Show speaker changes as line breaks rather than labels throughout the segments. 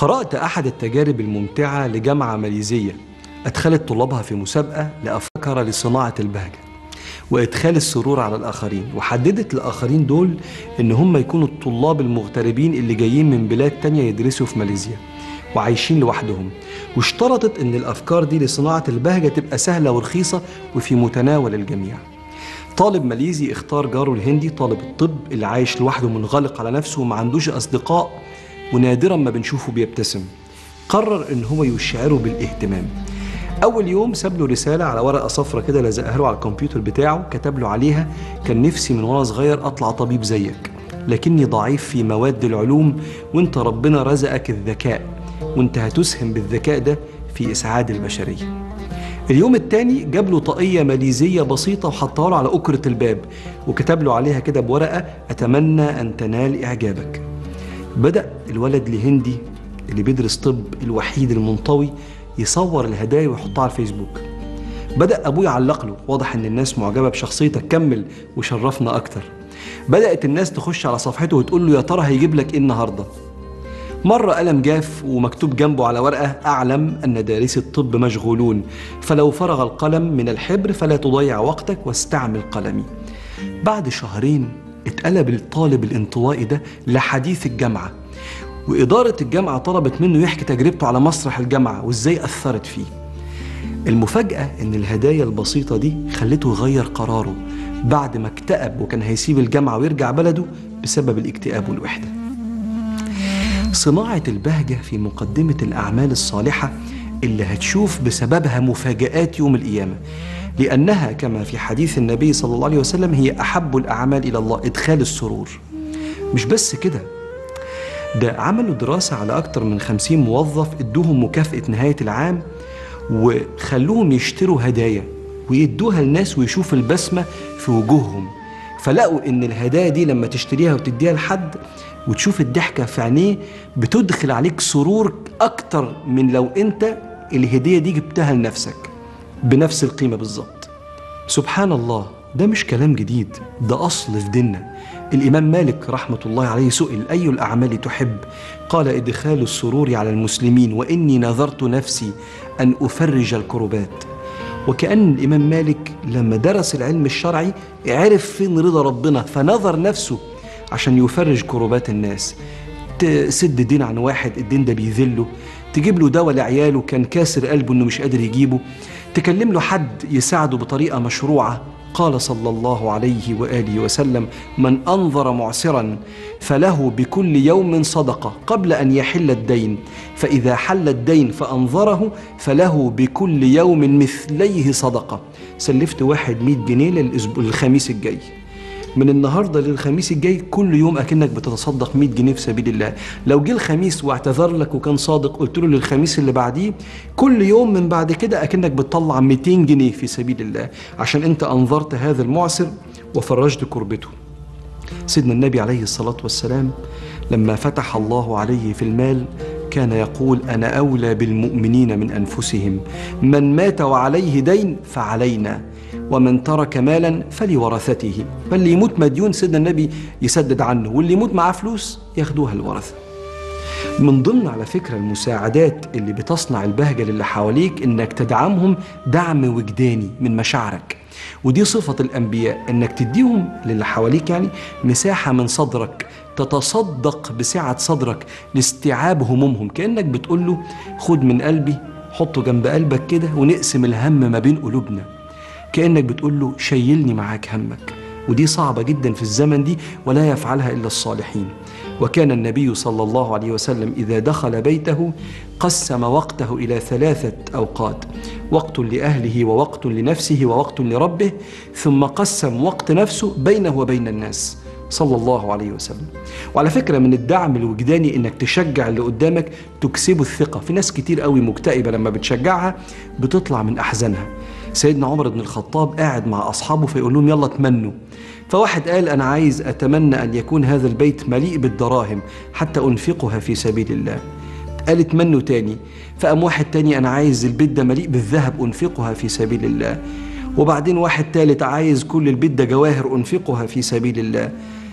قرأت أحد التجارب الممتعة لجامعة ماليزية أدخلت طلابها في مسابقة لأفكار لصناعة البهجة وإدخال السرور على الآخرين وحددت الآخرين دول إن هم يكونوا الطلاب المغتربين اللي جايين من بلاد تانية يدرسوا في ماليزيا وعايشين لوحدهم واشترطت إن الأفكار دي لصناعة البهجة تبقى سهلة ورخيصة وفي متناول الجميع طالب ماليزي اختار جاره الهندي طالب الطب اللي عايش لوحده منغلق على نفسه وما عندوش أصدقاء ونادرا ما بنشوفه بيبتسم قرر ان هو يشعره بالاهتمام اول يوم ساب له رساله على ورقه صفرة كده لزقها له على الكمبيوتر بتاعه كتب له عليها كان نفسي من وانا صغير اطلع طبيب زيك لكني ضعيف في مواد العلوم وانت ربنا رزقك الذكاء وانت هتسهم بالذكاء ده في اسعاد البشريه اليوم التاني جاب له طاقية ماليزية بسيطة وحطها له على أكرة الباب وكتب له عليها كده بورقة أتمنى أن تنال إعجابك بدأ الولد الهندي اللي بيدرس طب الوحيد المنطوي يصور الهدايا ويحطها على الفيسبوك بدأ أبوه يعلق له واضح إن الناس معجبة بشخصيتك كمل وشرفنا أكتر بدأت الناس تخش على صفحته وتقول له يا ترى هيجيب لك إيه النهاردة مرة قلم جاف ومكتوب جنبه على ورقة أعلم أن دارسي الطب مشغولون فلو فرغ القلم من الحبر فلا تضيع وقتك واستعمل قلمي بعد شهرين اتقلب الطالب الانطوائي ده لحديث الجامعة وإدارة الجامعة طلبت منه يحكي تجربته على مسرح الجامعة وإزاي أثرت فيه المفاجأة إن الهدايا البسيطة دي خلته يغير قراره بعد ما اكتئب وكان هيسيب الجامعة ويرجع بلده بسبب الاكتئاب والوحدة صناعة البهجة في مقدمة الأعمال الصالحة اللي هتشوف بسببها مفاجآت يوم القيامة لأنها كما في حديث النبي صلى الله عليه وسلم هي أحب الأعمال إلى الله إدخال السرور مش بس كده ده عملوا دراسة على أكتر من خمسين موظف ادوهم مكافأة نهاية العام وخلوهم يشتروا هدايا ويدوها للناس ويشوف البسمة في وجوههم فلقوا إن الهدايا دي لما تشتريها وتديها لحد وتشوف الضحكة في عينيه بتدخل عليك سرور أكتر من لو أنت الهدية دي جبتها لنفسك بنفس القيمة بالظبط سبحان الله ده مش كلام جديد ده أصل في ديننا الإمام مالك رحمة الله عليه سئل أي الأعمال تحب قال إدخال السرور على المسلمين وإني نذرت نفسي أن أفرج الكربات وكأن الإمام مالك لما درس العلم الشرعي عرف فين رضا ربنا فنظر نفسه عشان يفرج كربات الناس تسد دين عن واحد الدين ده بيذله تجيب له دواء لعياله كان كاسر قلبه انه مش قادر يجيبه تكلم له حد يساعده بطريقه مشروعه قال صلى الله عليه واله وسلم من انظر معسرا فله بكل يوم صدقه قبل ان يحل الدين فاذا حل الدين فانظره فله بكل يوم مثليه صدقه سلفت واحد 100 جنيه للأسبوع الخميس الجاي من النهارده للخميس الجاي كل يوم اكنك بتتصدق 100 جنيه في سبيل الله لو جه الخميس واعتذر لك وكان صادق قلت له للخميس اللي بعديه كل يوم من بعد كده اكنك بتطلع 200 جنيه في سبيل الله عشان انت انظرت هذا المعسر وفرجت كربته سيدنا النبي عليه الصلاه والسلام لما فتح الله عليه في المال كان يقول انا اولى بالمؤمنين من انفسهم من مات وعليه دين فعلينا ومن ترك مالا فلورثته فاللي يموت مديون سيدنا النبي يسدد عنه واللي يموت معاه فلوس ياخدوها الورثه من ضمن على فكرة المساعدات اللي بتصنع البهجة للي حواليك إنك تدعمهم دعم وجداني من مشاعرك ودي صفة الأنبياء إنك تديهم للي حواليك يعني مساحة من صدرك تتصدق بسعة صدرك لاستيعاب همومهم كأنك بتقول له خد من قلبي حطه جنب قلبك كده ونقسم الهم ما بين قلوبنا كأنك بتقول له شيلني معاك همك ودي صعبة جدا في الزمن دي ولا يفعلها إلا الصالحين وكان النبي صلى الله عليه وسلم إذا دخل بيته قسم وقته إلى ثلاثة أوقات وقت لأهله ووقت لنفسه ووقت لربه ثم قسم وقت نفسه بينه وبين الناس صلى الله عليه وسلم وعلى فكرة من الدعم الوجداني انك تشجع اللي قدامك تكسبه الثقة في ناس كتير قوي مكتئبة لما بتشجعها بتطلع من أحزانها سيدنا عمر بن الخطاب قاعد مع أصحابه فيقول لهم يلا تمنوا فواحد قال أنا عايز أتمنى أن يكون هذا البيت مليء بالدراهم حتى أنفقها في سبيل الله قال اتمنوا تاني فقام واحد تاني أنا عايز البيت ده مليء بالذهب أنفقها في سبيل الله وبعدين واحد تالت عايز كل البيت ده جواهر أنفقها في سبيل الله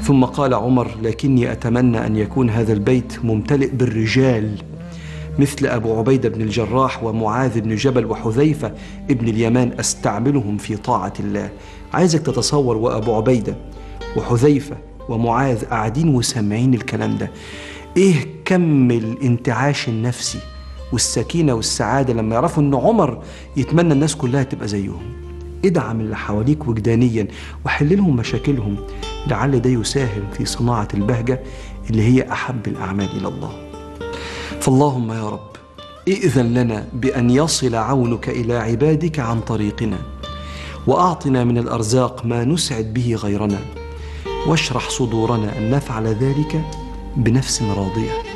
ثم قال عمر لكني أتمنى أن يكون هذا البيت ممتلئ بالرجال مثل أبو عبيدة بن الجراح ومعاذ بن جبل وحذيفة ابن اليمان أستعملهم في طاعة الله عايزك تتصور وأبو عبيدة وحذيفة ومعاذ قاعدين وسامعين الكلام ده إيه كم الانتعاش النفسي والسكينة والسعادة لما يعرفوا أن عمر يتمنى الناس كلها تبقى زيهم ادعم اللي حواليك وجدانيا وحل لهم مشاكلهم لعل ده يساهم في صناعة البهجة اللي هي أحب الأعمال إلى الله فاللهم يا رب ائذن لنا بأن يصل عونك إلى عبادك عن طريقنا وأعطنا من الأرزاق ما نسعد به غيرنا واشرح صدورنا أن نفعل ذلك بنفس راضية